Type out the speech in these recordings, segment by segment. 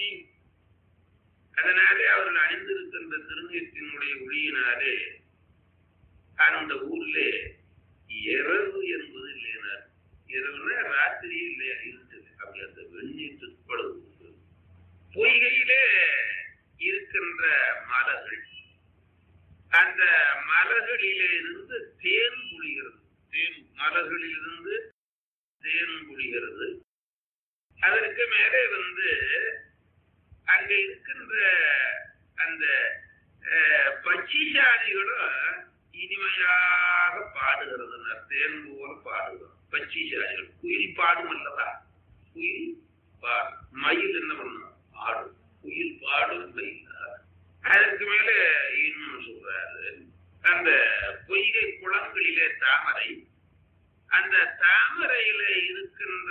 அதனாலே அவர்கள் அணிந்திருக்கின்ற திருநீற்றினுடைய ஒளியினாலே அந்த ஊரிலே இரவு என்பது இல்லைனார் இரவுனா ராத்திரி இல்லையா இருந்தது அப்படி அந்த வெந்நீர் துப்பளவு பொய்கையிலே இருக்கின்ற மலர்கள் அந்த மலர்களிலே இருந்து தேன் புளிகிறது தேன் மலர்களிலிருந்து தேன் புளிகிறது அதற்கு மேலே வந்து அங்க இருக்கின்ற அந்த அஹ், பட்சிசாலிகளும் இனிமையாக பாடுகிறது தேன் போல பாடுகிறோம் பட்சிசாலிகள் குயில் பாடும் அல்லவா குயில் பாடும் மயில் என்ன பண்ணும் ஆடும் குயில் பாடும் மயில் ஆடும். அதற்கு மேல இன்னும் சொல்றாரு அந்த பொய்கை குளங்களிலே தாமரை அந்த தாமரையில இருக்கின்ற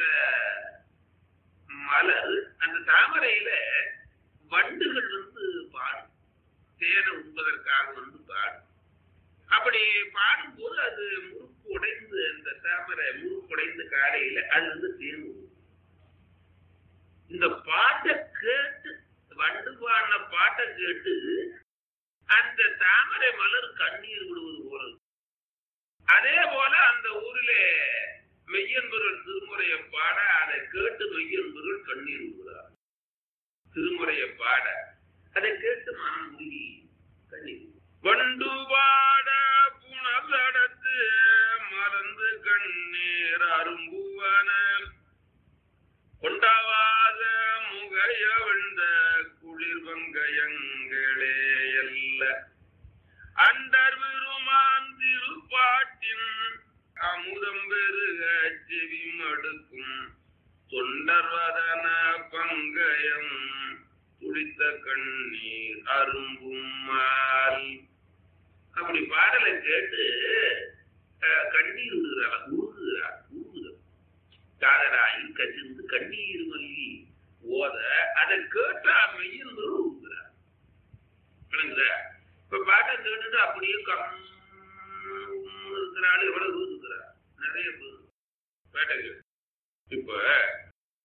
மலர் அந்த தாமரையில வண்டுகள் வந்து பாடும் தேனை உண்பதற்காக வந்து பாடும் அப்படி பாடும்போது அது முறுக்கு உடைந்து அந்த தாமரை முறுக்கு உடைந்து காலையில அது வந்து தேன் ஊறும். இந்த பாட்டை கேட்டு வண்டு பாடின பாட்டை கேட்டு அந்த தாமரை மலர் கண்ணீர் விடுவது போல இருக்கு. அதே போல அந்த ஊரிலே மெய்யன்பர்கள் திருமுறையை பாட அதை கேட்டு மெய்யன்பர்கள் கண்ணீர் விடுகிறார் திருமுறையை பாட அதை கேட்டு மனம் உருகி கண்ணீர் வண்டு பாட புனலடத்து மறந்து கண்ணீர் அரும்புவன கொண்டாவாத முகைய விழுந்த குளிர் வங்கயங்களே அல்ல அண்டர் விருமான் திருப்பாட்டின் அமுதம் பெருக செவி மடுக்கும் தொண்டர் வதன பங்கயம் துளித்த கண்ணீர் அரும்பும் மால் அப்படி பாடலை கேட்டு அஹ், கண்ணீர் விடுகிறார் உருகுகிறார் உருகுகிறார் காதராயி கசிந்து கண்ணீர் மல்லி ஓத அதை கேட்டா மெய்யில் உருகுகிறார் விளங்குதா இப்ப பாட்டை கேட்டுட்டு அப்படியே கம் இருக்கிற ஆளு எவ்வளவு இருக்கிறார் நிறைய பேர் பாட்டை கேட்டு இப்ப